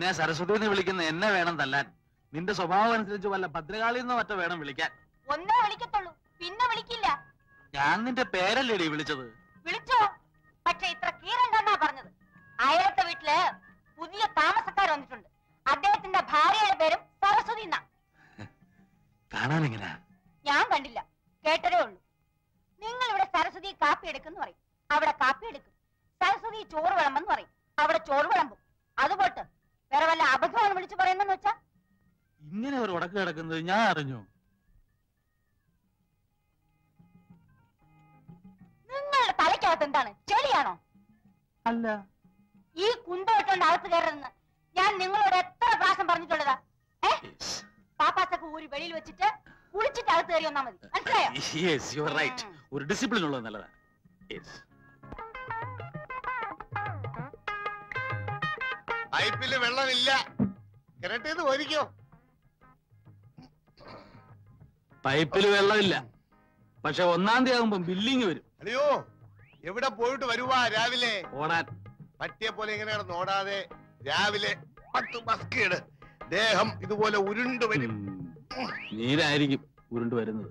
നിന്നെ സരസ്വതി എന്ന് വിളിക്കുന്ന എന്നെ വേണം തല്ലാൻ നിന്റെ സ്വഭാവം അനുസരിച്ച് വല്ല ഭദ്രകാളി എന്നോ മറ്റോ വേണം വിളിക്കാൻ ഒന്നേ വിളിക്കത്തുള്ളൂ പിന്നെ വിളിക്കില്ല ഞാൻ നിന്റെ പേരല്ലേടി വിളിച്ചത് വിളിച്ചോ പക്ഷെ ഇത്ര കീറണ്ടെന്നാ പറഞ്ഞത് അയലത്തെ വീട്ടില് പുതിയ താമസക്കാർ വന്നിട്ടുണ്ട് അദ്ദേഹത്തിന്റെ ഭാര്യയുടെ പേരും സരസ്വതി എന്നാ കാണാൻ എങ്ങനെയാ ഞാൻ കണ്ടില്ല കേട്ടതേ ഉള്ളൂ നിങ്ങൾ ഇവിടെ സരസ്വതി കാപ്പി എടുക്കുന്നു പറയും അവിടെ കാപ്പി എടുക്കും സരസ്വതി ചോറ് വിളമ്പെന്ന് പറയും അവിടെ ചോറ് വിളമ്പും അതുപോട്ട് വേറെ വല്ല അബദ്ധമാണ് വിളിച്ചു പറയുന്നെന്ന് വെച്ചാ ഇങ്ങനെ ഒരു ഉടക്ക് കിടക്കുന്നത് ഞാൻ അറിഞ്ഞു നിങ്ങളുടെ തലയ്ക്കകത്ത് എന്താണ് ചെളിയാണോ അല്ല ഈ കുന്തമിട്ടുകൊണ്ട് അകത്ത് കയറുന്ന ഞാൻ നിങ്ങളോട് എത്ര പ്രാവശ്യം പറഞ്ഞിട്ടുള്ളതാ ഏ പാപ്പാസൊക്കെ ഊരി വെളിയിൽ വെച്ചിട്ട് കുളിച്ചിട്ട് അകത്ത് കയറി വന്നാ മതി മനസ്സിലായോ യെസ് യു ആർ റൈറ്റ് ഒരു ഡിസിപ്ലിൻ ഉള്ളത് നല്ലതാ യെസ് പൈപ്പില് വെള്ളമില്ല കിണറ്റേത് പോരിക്കോ പൈപ്പിൽ വെള്ളമില്ല പക്ഷെ ഒന്നാം തീയതി ആകുമ്പോ ബില്ലിങ് വരും അയ്യോ എവിടെ പോയിട്ട് വരുവാ രാവിലെ ഓടാൻ പറ്റിയ പോലെ ഇങ്ങനെ കിടന്ന് ഓടാതെ രാവിലെ പത്ത് ബസ്കേട് ദേഹം ഇതുപോലെ ഉരുണ്ടു വരും നീരായിരിക്കും ഉരുണ്ട് വരുന്നത്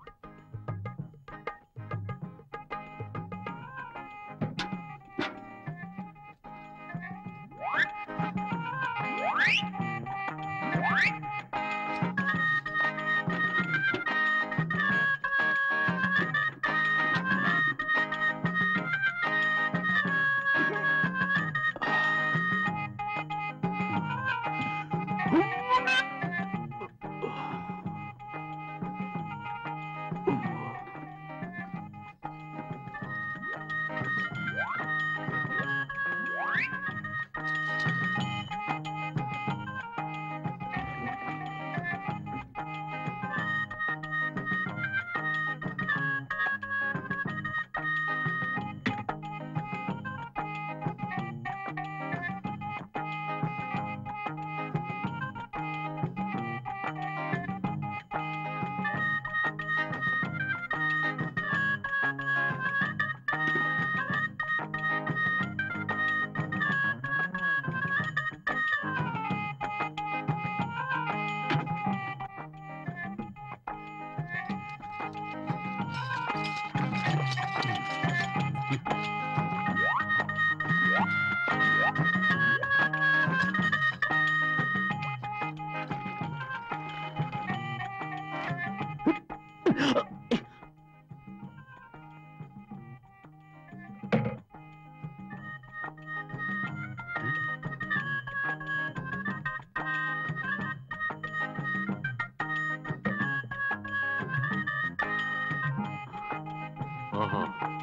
ഓഹോ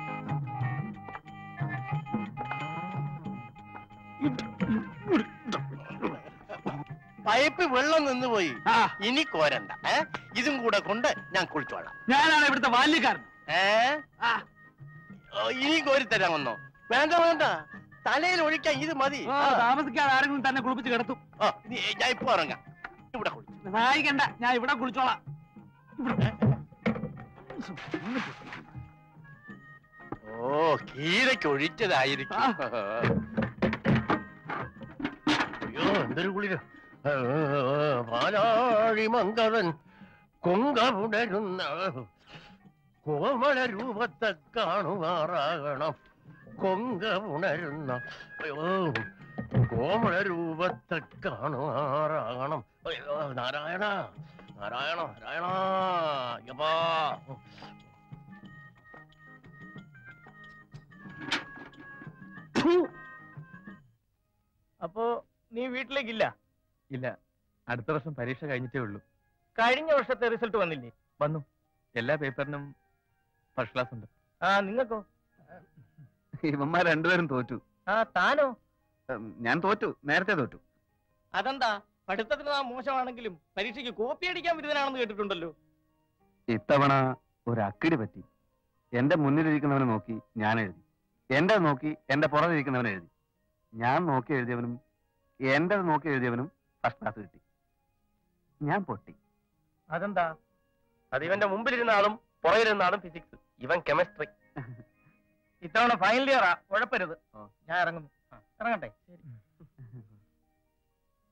പൈപ്പ് വെള്ളം നിന്ന് പോയി ഇനി കോരണ്ട ഏ ഇതും കൂടെ കൊണ്ട് ഞാൻ കുളിച്ചോളാം ഞാനാണ് ഇവിടുത്തെ ബാല്യക്കാരൻ ഏ ഓ, ഇനി കോരി തരാമെന്നോ വേണ്ട വേണ്ട തലയിൽ ഒഴിക്കാൻ ഇത് മതി ആ, താമസിക്കാതെ ആരെങ്കിലും തന്നെ കുളിപ്പിച്ച് കിടത്തും ഓ, ഇനി ഞാൻ ഇപ്പൊ ഇറങ്ങാം ഇവിടെ കുളി സഹായിക്കണ്ട ഞാൻ ഇവിടെ കുളിച്ചോളാം ഓ കീരയ്ക്ക് ഒഴിച്ചതായിരിക്കും അയ്യോ എന്തൊരു കുളിര പാലാഴി മംഗളൻ കൊങ്കമുടരുന്ന കോമള രൂപത്തെ കാണുമാറാകണം കൊങ്കമുണരുന്ന അയ്യോ കോമള രൂപത്തെ കാണുമാറാകണം അയ്യോ നാരായണ നാരായണ നാരായണ യപ്പാ അപ്പോ നീ വീട്ടിലേക്കില്ല ഇല്ല അടുത്ത വർഷം പരീക്ഷ കഴിഞ്ഞിട്ടേ ഉള്ളൂ കഴിഞ്ഞ വർഷത്തെ റിസൾട്ട് വന്നില്ലേ വന്നു എല്ലാ പേപ്പറിനും ഫസ്റ്റ് ക്ലാസ് ഉണ്ട് ആ നിങ്ങൾക്കോ ഇവന്മാർ രണ്ടുപേരും തോറ്റു ആ താനോ ഉം, ഞാൻ തോറ്റു നേരത്തെ തോറ്റു അതെന്താ പഠിത്തത്തിന് നാം മോശമാണെങ്കിലും പരീക്ഷയ്ക്ക് കോപ്പി അടിക്കാൻ വിരുദ്ധനാണെന്ന് കേട്ടിട്ടുണ്ടല്ലോ ഇത്തവണ ഒരു അക്കിടി പറ്റി എന്റെ മുന്നിലിരിക്കുന്നവനെ നോക്കി ഞാൻ എഴുതി എന്റെ നോക്കി എന്റെ പുറകിരിക്കുന്നവൻ എഴുതി ഞാൻ നോക്കി എഴുതിയവനും എന്റെ നോക്കി എഴുതിയവനും ഫസ്റ്റ് ക്ലാസ് കിട്ടി ഞാൻ പൊട്ടി അതെന്താ അത് ഇവന്റെ മുമ്പിലിരുന്ന ആളും പുറകിലിരുന്ന ആളും ഫിസിക്സ് ഇവൻ കെമിസ്ട്രി ഇത്തവണ ഫൈനൽ ഇയറാ ഉഴപ്പരുത് ഞാൻ ഇറങ്ങുന്നു ആ, ഇറങ്ങട്ടെ ശരി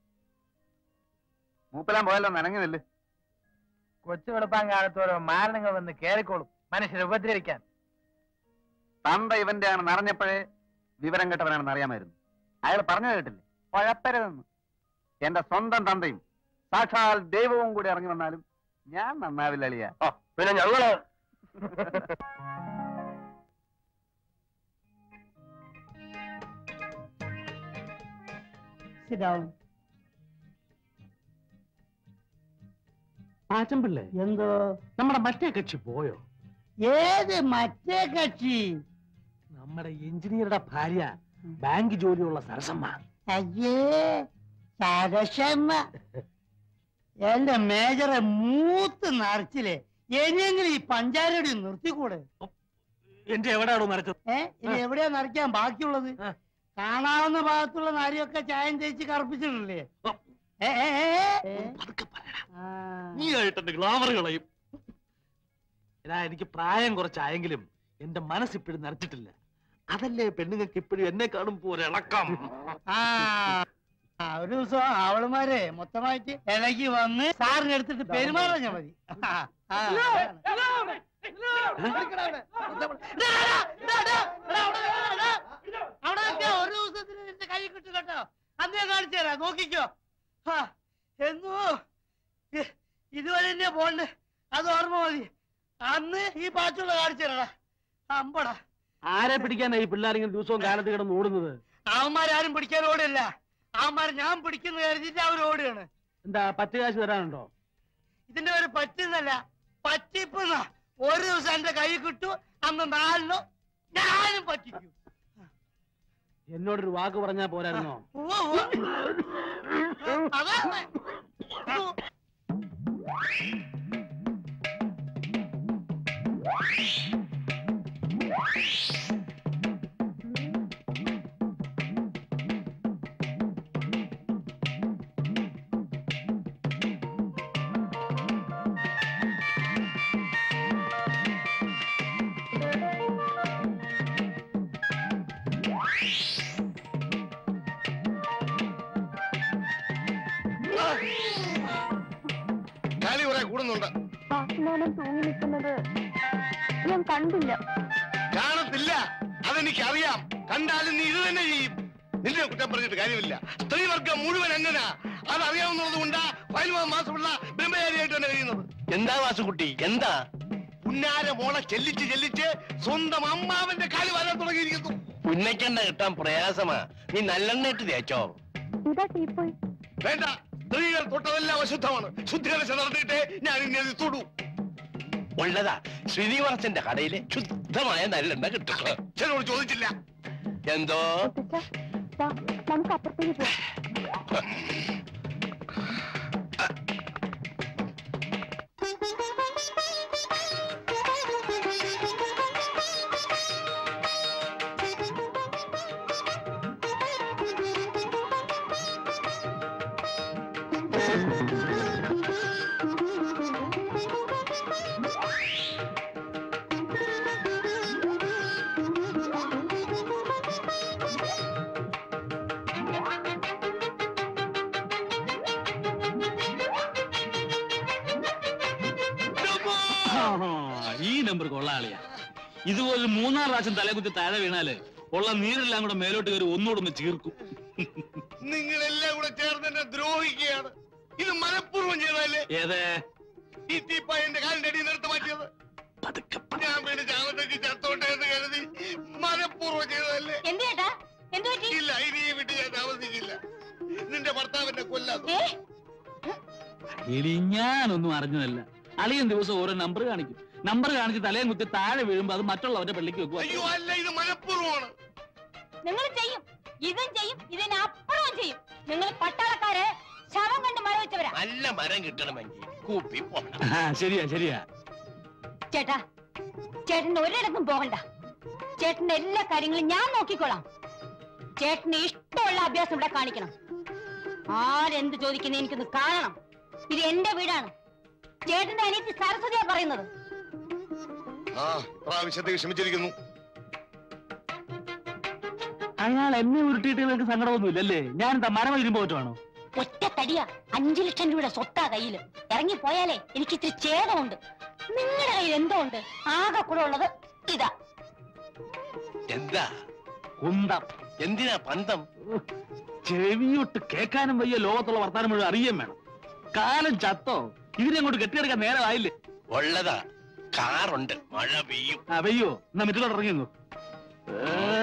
മൂപ്പലാൻ പോയല്ലോ നനങ്ങുന്നില്ല കൊച്ചു വെളുപ്പാൻ കാലത്ത് ഓരോ മാരണങ്ങൾ വന്ന് കേറിക്കോളും മനുഷ്യരെ ഉപദ്രവിക്കാൻ തന്ത ഇവന്റെ ആണ് നിറഞ്ഞപ്പോഴേ വിവരം കെട്ടവനാണെന്ന് അറിയാമായിരുന്നു അയാൾ പറഞ്ഞു കേട്ടില്ലേ കുഴപ്പരുതെന്ന് എന്റെ സ്വന്തം തന്തയും സാക്ഷാൽ ദൈവവും കൂടി ഇറങ്ങി വന്നാലും ഞാൻ നന്നാവില്ല അളിയ ആ, പിന്നെ ഞങ്ങള് ആച്ചമ്പിള്ളേ എന്തോ നമ്മുടെ മറ്റേ കക്ഷി പോയോ ഏത് മറ്റേ കക്ഷി നമ്മുടെ എഞ്ചിനീയറുടെ ഭാര്യ ബാങ്ക് ജോലിയുള്ള സരസമ്മ അയ്യേ സരസമ്മ എന്റെ മേജറെ മൂത്ത് നിറച്ചില്ലേ ഇനിയെങ്കിലും ഈ പഞ്ചാരടി നിർത്തിക്കൂടെ എന്റെ എവിടെയാണോ നരച്ചത് ഏ ഇനി എവിടെയാ നിറയ്ക്കാൻ ബാക്കിയുള്ളത് ആ. കാണാവുന്ന ഭാഗത്തുള്ള നാരിയൊക്കെ ചായം തേച്ച് കറുപ്പിച്ചിട്ടില്ലേ ഏ, ഏ, ഏ, ഏ. പതുക്കെ പറയടാ ആ. നീ ആയിട്ട് എന്റെ ഗ്ലാമർ കളയും എടാ എനിക്ക് പ്രായം കുറച്ചായെങ്കിലും എന്റെ മനസ്സിപ്പോഴും നരച്ചിട്ടില്ല അതല്ലേ പെണ്ണുങ്ങൾക്ക് ഇപ്പോഴും എന്നെ കാണുമ്പോ ഒരു ഇളക്കം ആ ആ, ഒരു ദിവസം അവളുമാരെ മൊത്തമായിട്ട് ഇളകി വന്ന് സാറിന് എടുത്തിട്ട് പെരുമാറാൻ മതി ആ, ആ, അതാണ്. അവിടെ നിൽക്ക, ഒരു ദിവസത്തിന് നിന്റെ കൈ കിട്ടും കേട്ടോ അന്ന് ഞാൻ കാണിച്ചു തരാം നോക്കിക്കോ ആ, എന്നോ ഇ- ഇതുവരെ തന്നെ പോണ്ട് അത് ഓർമ്മ മതി അന്ന് ഈ പാച്ചുള്ള കാണിച്ചു തരടാ അമ്പടാ ആരെ പിടിക്കാനാ ഈ പിള്ളേരിങ്ങനെ ദിവസവും കാലത്ത് കിടന്ന് ഓടുന്നത് അവന്മാരാരും പിടിക്കാൻ ഓടില്ല അവന്മാർ ഞാൻ പിടിക്കുന്ന കരുതിട്ട് അവർ ഓടുകയാണ് എന്താ പത്ത് കാശ് തരാനുണ്ടോ ഇതിന്റെ പേര് പറ്റുന്നല്ല പറ്റിപ്പെന്ന ഒരു ദിവസം എന്റെ കൈ കിട്ടു അന്ന് നാലിനോ ഞാനും പറ്റിക്കും എന്നോടൊരു വാക്ക് പറഞ്ഞാ പോരായിരുന്നോ ഉവ്വ് ഉവ്വ്. അതാണ്. ഉവ്വ്. ചളി കുറെ കൂടുന്നുണ്ട് വാസനാനം തൂങ്ങി നിൽക്കുന്നത് ഞാൻ കണ്ടില്ല കാണത്തില്ല അതെനിക്കറിയാം കണ്ടാലും നീ ഇത് തന്നെ ചെയ്യും നിന്നെ കുറ്റം പറഞ്ഞിട്ട് കാര്യമില്ല സ്ത്രീവർഗം മുഴുവൻ അങ്ങനെ അതറിയാവുന്നത് കൊണ്ടാ പതിനൊന്ന് മാസമുള്ള ബ്രഹ്മചാരിയായിട്ട് തന്നെ കഴിയുന്നത് എന്താ വാസുകുട്ടി എന്താ പുന്നാര മോളെ ചെല്ലിച്ച് ചെല്ലിച്ച് സ്വന്തം അമ്മാവന്റെ കാല് വരാൻ തുടങ്ങിയിരിക്കുന്നു ഉന്നയ്ക്കെണ്ണ കിട്ടാൻ പ്രയാസമാ നീ നല്ലെണ്ണ ഇട്ട് തേച്ചോ ഇതാ ടീപ്പോയി വേണ്ട സ്ത്രീകൾ തൊട്ടതെല്ലാം അശുദ്ധമാണ് ശുദ്ധികലശം നടത്തിയിട്ടേ ഞാൻ ഇനി അത് തൊടൂ ഉള്ളതാ ശ്രീനിവാസന്റെ കടയിലെ ശുദ്ധമായ നല്ലെണ്ണ കിട്ടും ചിലരോട് ചോദിച്ചില്ല എന്തോ നമുക്ക് അപ്പുറത്തേക്ക് പോവാം ഈ നമ്പർ കൊള്ളാളിയാ ഇതുപോലെ മൂന്നാം പ്രാവശ്യം തലകുത്തി താഴെ വീണാല് ഉള്ള നീരെല്ലാം കൂടെ മേലോട്ട് കയറി ഒന്നുകൂടെ ഒന്ന് ചീർക്കും നിങ്ങളെല്ലാം കൂടെ ചേർന്ന് എന്നെ ദ്രോഹിക്കുകയാണ് ഇത് മനഃപൂർവ്വം ചെയ്തല്ലേ ഏതേ ഈ തീപ്പായ എന്റെ കാലിന്റെ അടിയിൽ നിർത്തി മാറ്റിയത് പതുക്കെ ഞാൻ വീട് ചാവത്തേക്ക് ചത്തോട്ടെ എന്ന് കരുതി മനഃപൂർവ്വം ചെയ്തതല്ലേ എന്ത് ചേട്ടാ എന്ത് പറ്റി ഇല്ല ഇനി ഈ വീട്ടിൽ ഞാൻ താമസിക്കില്ല നിന്റെ ഭർത്താവിനെ കൊല്ലാതെ ഏ ഇനി ഞാനൊന്നും അറിഞ്ഞതല്ല അളിയൻ ദിവസം ഓരോ നമ്പർ കാണിക്കും നമ്പർ കാണിച്ച് തലയും കുത്തി താഴെ വീഴുമ്പോ അത് മറ്റുള്ളവരുടെ പള്ളിക്ക് വെക്കുക അയ്യോ അല്ല ഇത് മനഃപൂർവ്വമാണ് നിങ്ങൾ ചെയ്യും ഇതും ചെയ്യും ഇതിനപ്പുറവും ചെയ്യും നിങ്ങൾ പട്ടാളക്കാര് ശവം കണ്ട് മഴ വെച്ചവരാ നല്ല മരം കിട്ടണമെങ്കിൽ കൂപ്പി പോണം ആ, ശരിയാ ശരിയാ ചേട്ടാ ചേട്ടൻ ഒരിടത്തും പോകണ്ട ചേട്ടന്റെ എല്ലാ കാര്യങ്ങളും ഞാൻ നോക്കിക്കോളാം ചേട്ടന് ഇഷ്ടമുള്ള അഭ്യാസം ഇവിടെ കാണിക്കണം ആരെന്ത് ചോദിക്കുന്ന എനിക്കൊന്ന് കാണണം ഇത് എന്റെ വീടാണ് ചേട്ടന്റെ അനിയത്തി സരസ്വതിയാ പറയുന്നത് ആ പ്രാവശ്യത്തേക്ക് ക്ഷമിച്ചിരിക്കുന്നു അയാൾ എന്നെ ഉരുട്ടിയിട്ട് നിങ്ങൾക്ക് സങ്കടമൊന്നുമില്ലല്ലേ ഞാൻ എന്താ മരം ഇരുമ്പോ പറ്റുവാണോ ഒറ്റ തടിയാ അഞ്ചു ലക്ഷം രൂപയുടെ സ്വത്താ കയ്യില് ഇറങ്ങി പോയാലേ എനിക്ക് ഇത്തിരി ഛേദമുണ്ട് നിങ്ങളുടെ കയ്യിൽ എന്തോ ഉണ്ട് ആകെ കൂടെ ഉള്ളത് ഇതാ എന്താ കുന്തം എന്തിനാ പന്തം ചെവിയൊട്ട് കേൾക്കാനും വയ്യ ലോകത്തുള്ള വർത്താനം മുഴുവൻ അറിയാൻ വേണം കാലം ചത്തോ ഇതിനെ അങ്ങോട്ട് കെട്ടിയെടുക്കാൻ നേരമായില്ലേ ഉള്ളതാ കാറുണ്ട് മഴ പെയ്യും ആ വയ്യോ എന്നാ മറ്റുള്ള ഇറങ്ങി